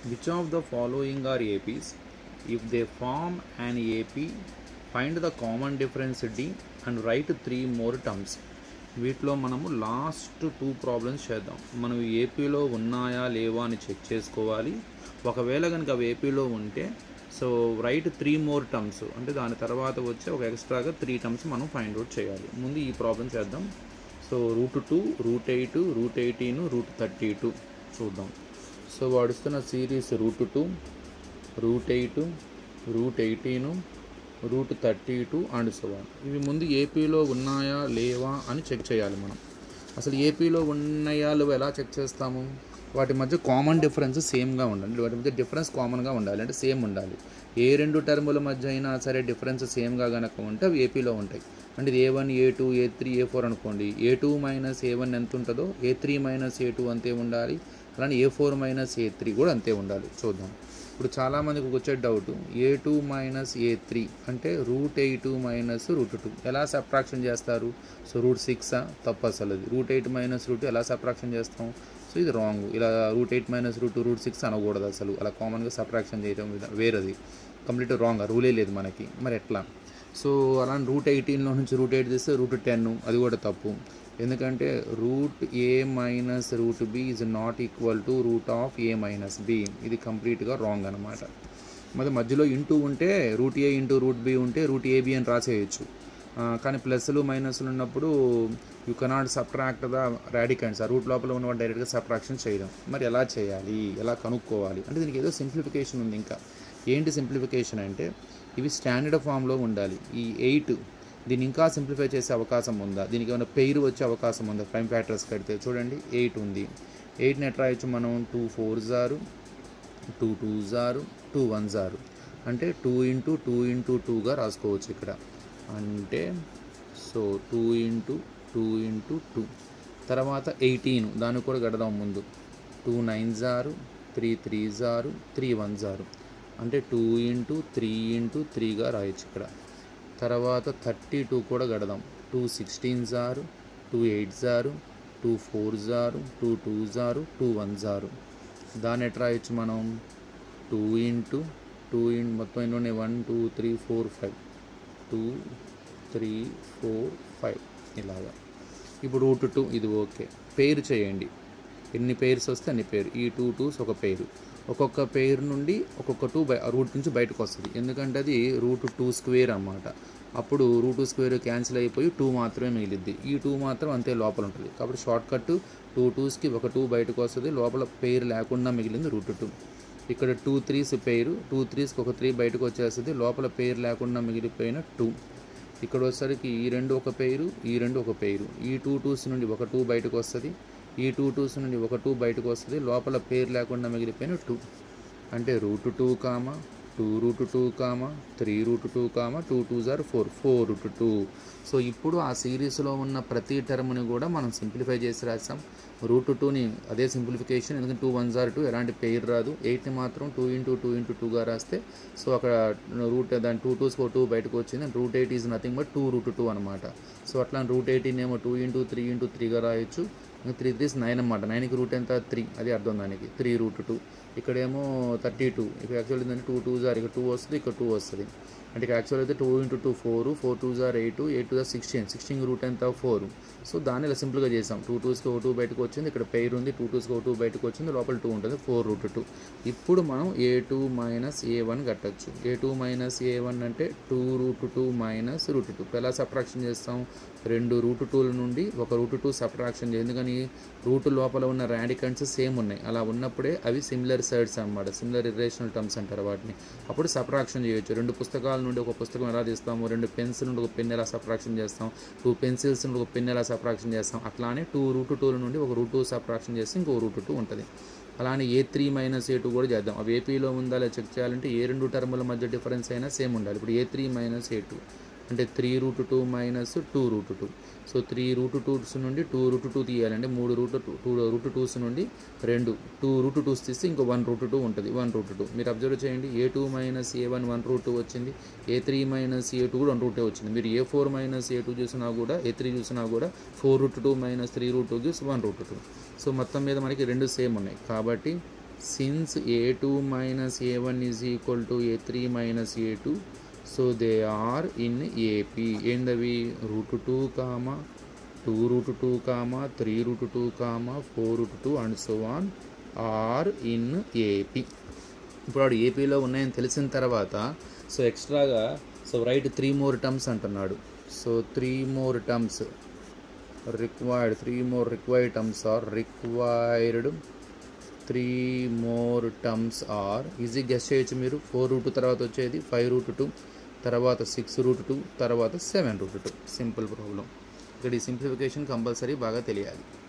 Which of the following are APs? If they form an AP, find the common difference D and write three more terms. వీటిలో మనము last two problems చేద్దాం మనం ఏపీలో ఉన్నాయా లేవా అని చెక్ చేసుకోవాలి ఒకవేళ కనుక అవి ఏపీలో ఉంటే so right three more terms అంటే దాని తర్వాత వచ్చే ఒక ఎక్స్ట్రాగా త్రీ టర్మ్స్ మనం ఫైండ్ అవుట్ చేయాలి ముందు ఈ ప్రాబ్లం చేద్దాం so root two root eight root eighteen root thirty two చూద్దాం సో వాడిస్తున్న series root two root eight root eighteen root thirty two and so on ఇవి ముందు ఏపీలో ఉన్నాయా లేవా అని చెక్ చేయాలి మనం అసలు ఏపీలో ఉన్నాయా లేవా ఎలా చెక్ చేస్తాము వాటి మధ్య కామన్ డిఫరెన్స్ సేమ్గా ఉండాలి వాటి మధ్య డిఫరెన్స్ కామన్గా ఉండాలి అంటే సేమ్ ఉండాలి ఏ రెండు టర్ముల మధ్య అయినా సరే డిఫరెన్స్ సేమ్గా కనుక ఉంటే అవి ఏపీలో ఉంటాయి అంటే ఇది A one A two A three A four అనుకోండి A two minus A one ఎంత ఉంటుందో A three minus A two అంతే ఉండాలి అలానే A four minus A three కూడా అంతే ఉండాలి చూద్దాం ఇప్పుడు చాలామందికి వచ్చే doubt A two minus A three అంటే root eight minus root two ఎలా సబ్ట్రాక్షన్ చేస్తారు సో రూట్ సిక్సా తప్పు అసలు అది రూట్ ఎయిట్ మైనస్ రూట్ ఎలా సబ్ట్రాక్షన్ చేస్తాం సో ఇది రాంగ్ ఇలా root eight minus root root six అనకూడదు అసలు అలా కామన్గా సబ్ట్రాక్షన్ చేయడం విధ- వేరేది కంప్లీట్ రాంగ్ రూలే లేదు మనకి మరి ఎట్లా సో అలా రూట్ ఎయిటీన్లో నుంచి రూట్ ఎయిట్ తీస్తే రూట్ టెన్ అది కూడా తప్పు ఎందుకంటే root A minus root B is not equal to root of A minus B ఇది కంప్లీట్గా రాంగ్ అనమాట మరి మధ్యలో ఇంటూ ఉంటే root A into root B ఉంటే రూట్ ఏబి అని రాసేయచ్చు ఆ, కానీ ప్లస్లు మైనస్లు ఉన్నప్పుడు you cannot subtract the radicands ఆ రూట్ లోపల ఉన్న డైరెక్ట్గా సబ్ట్రాక్షన్ చేయడం మరి ఎలా చేయాలి ఎలా కనుక్కోవాలి అంటే దీనికి ఏదో సింప్లిఫికేషన్ ఉంది ఇంకా ఏంటి సింప్లిఫికేషన్ అంటే ఇవి స్టాండర్డ్ ఫామ్లో ఉండాలి ఈ ఎయిట్ దీన్ని ఇంకా సింప్లిఫై చేసే అవకాశం ఉందా దీనికి ఏమైనా పెయిర్ వచ్చే అవకాశం ఉందా ప్రైమ్ ఫ్యాక్టర్స్ కడితే చూడండి ఎయిట్ ఉంది ఎయిట్ని ఎట్లా రాయొచ్చు మనం టూ ఫోర్ జారు టూ టూ జారు టూ వన్ జారు అంటే టూ ఇంటూ టూ ఇంటూ టూగా రాసుకోవచ్చు ఇక్కడ అంటే so two into two into two తర్వాత ఎయిటీన్ దానికి కూడా గడదాం ముందు టూ నైన్ జారు త్రీ త్రీ జారు త్రీ వన్ జారు అంటే టూ ఇంటూ త్రీ ఇంటూ త్రీగా రాయొచ్చు ఇక్కడ తర్వాత థర్టీ టూ కూడా గడదాం టూ సిక్స్టీన్ జారు టూ ఎయిట్ జారు టూ ఫోర్ జారు టూ టూ జారు టూ వన్ జారు దాన్ని ఎట్లా రాయొచ్చు మనం టూ ఇంటూ టూ ఇన్ మొత్తం ఎన్ని ఉన్నాయి one two three four five two three four five ఇలాగా ఇప్పుడు రూట్ టూ ఇది ఓకే పేరు చేయండి ఎన్ని పేర్స్ వస్తే అన్ని పేరు ఈ టూ టూస్ ఒక పేరు ఒక్కొక్క పేరు నుండి ఒక్కొక్క టూ బై రూట్ నుంచి బయటకు వస్తుంది ఎందుకంటే అది రూట్ టూ స్క్వేర్ అన్నమాట అప్పుడు రూట్ టూ స్క్వేర్ క్యాన్సిల్ అయిపోయి టూ మాత్రమే మిగిలిద్ది ఈ టూ మాత్రం అంతే లోపల ఉంటుంది కాబట్టి షార్ట్ కట్ టూ టూస్కి ఒక టూ బయటకు వస్తుంది లోపల పేరు లేకుండా మిగిలింది రూట్ టూ ఇక్కడ టూ త్రీస్ పేరు టూ త్రీస్కి ఒక త్రీ బయటకు వచ్చేస్తుంది లోపల పేరు లేకుండా మిగిలిపోయిన టూ ఇక్కడ వచ్చేసరికి ఈ రెండు ఒక పేరు ఈ రెండు ఒక పేరు ఈ టూ టూస్ నుండి ఒక టూ బయటకు వస్తుంది ఈ టూ టూస్ నుండి ఒక టూ బయటకు వస్తుంది లోపల పేరు లేకుండా మిగిలిపోయిన టూ అంటే root two comma two root two comma three root two comma two two జార్ four four root two so ఇప్పుడు ఆ సిరీస్లో ఉన్న ప్రతి టర్మ్ని కూడా మనం సింప్లిఫై చేసి రాసాం రూట్ టూని అదే సింప్లిఫికేషన్ ఎందుకంటే టూ వన్ జార్ టూ ఎలాంటి పేరు రాదు ఎయిట్ని మాత్రం టూ ఇంటూ టూ ఇంటూ టూగా రాస్తే సో అక్కడ రూట్ దాని టూ టూస్ ఫోర్ టూ బయటకు వచ్చింది root eight is nothing but two root two అనమాట సో అట్లా రూట్ ఎయిటీన్ ఏమో టూ ఇంటూ త్రీ ఇంటూ త్రీగా రాయొచ్చు త్రీ త్రీస్ నైన్ అనమాట నైన్కి రూట్ ఎంత త్రీ అది అర్థం దానికి త్రీ రూట్ టూ ఇక్కడేమో థర్టీ టూ ఇక్కడ యాక్చువల్ ఏంటంటే టూ టూ జార్ ఇక్కడ టూ వస్తుంది ఇక్కడ టూ వస్తుంది అంటే ఇక్కడ యాక్చువల్ అయితే two into two four four two జార్ ఎయిట్ ఎయిట్ టూ జార్ సిక్స్టీన్ సిక్స్టీన్ రూట్ ఎంత ఫోర్ సో దాన్ని ఇలా సింపుల్గా చేసాం టూ టూస్కి ఒక టూ బయటకు వచ్చింది ఇక్కడ పెయిర్ ఉంది టూ టూస్కి ఒక టూ బయటకు వచ్చింది లోపల టూ ఉంటుంది ఫోర్ రూట్ టూ ఇప్పుడు మనం A two minus A one కట్టచ్చు A two minus A one అంటే two root two minus root two ఎలా సబ్ట్రాక్షన్ చేస్తాం రెండు రూట్ టూల నుండి ఒక రూట్ టూ సబ్ట్రాక్షన్ చేయాలి ఎందుకని రూట్ లోపల ఉన్న రాడికంట్స్ సేమ్ ఉన్నాయి అలా ఉన్నప్పుడే అవి సిమిలర్ సైడ్స్ అన్నమాట సిమిలర్ ఇరేషనల్ టర్మ్స్ అంటారు వాటిని అప్పుడు సబ్ట్రాక్షన్ చేయొచ్చు రెండు పుస్తకాల నుండి ఒక పుస్తకం ఎలా తీస్తాము రెండు పెన్స్ నుండి ఒక పెన్ ఎలా సబ్ట్రాక్షన్ చేస్తాం టూ పెన్సిల్స్ నుండి ఒక పెన్ ఎలా సబ్ట్రాక్షన్ చేస్తాం అట్లానే టూ రూట్ టూల నుండి ఒక రూట్ టూ సబ్ట్రాక్షన్ చేస్తే ఇంకో రూట్ టూ ఉంటుంది అలానే A three minus A two కూడా చేద్దాం అవి ఏపీలో ఉందా లేదా చెక్ చేయాలంటే ఏ రెండు టర్ముల మధ్య డిఫరెన్స్ అయినా సేమ్ ఉండాలి ఇప్పుడు A three minus A two అంటే three root two minus two root two so three root twos నుండి టూ రూట్ టూ తీయాలంటే మూడు root two two root twos నుండి రెండు టూ రూట్ టూస్ తీస్తే ఇంకో వన్ రూట్ టూ ఉంటుంది వన్ రూట్ టూ మీరు అబ్జర్వ్ చేయండి A two minus A one one root two వచ్చింది A three minus A two కూడా వన్ రూటే వచ్చింది మీరు A four minus A two చూసినా కూడా ఏ త్రీ చూసినా కూడా four root two minus three root two gives one root two so మొత్తం మీద మనకి రెండు సేమ్ ఉన్నాయి కాబట్టి since A two minus A one is equal to A three minus A two so they are in AP ఏందవి root two comma two root two comma three root two comma four root two and so on are in AP ఇప్పుడు వాడు ఏపీలో ఉన్నాయని తెలిసిన తర్వాత so ఎక్స్ట్రాగా so right three more terms అంటున్నాడు so three more terms required three more required terms are required three more terms are easy guess చేయొచ్చు మీరు ఫోర్ రూట్ తర్వాత వచ్చేది ఫైవ్ రూట్ టూ తర్వాత సిక్స్ రూట్ టూ తర్వాత seven root two simple problem ఇక్కడ ఈ simplification compulsory బాగా తెలియాలి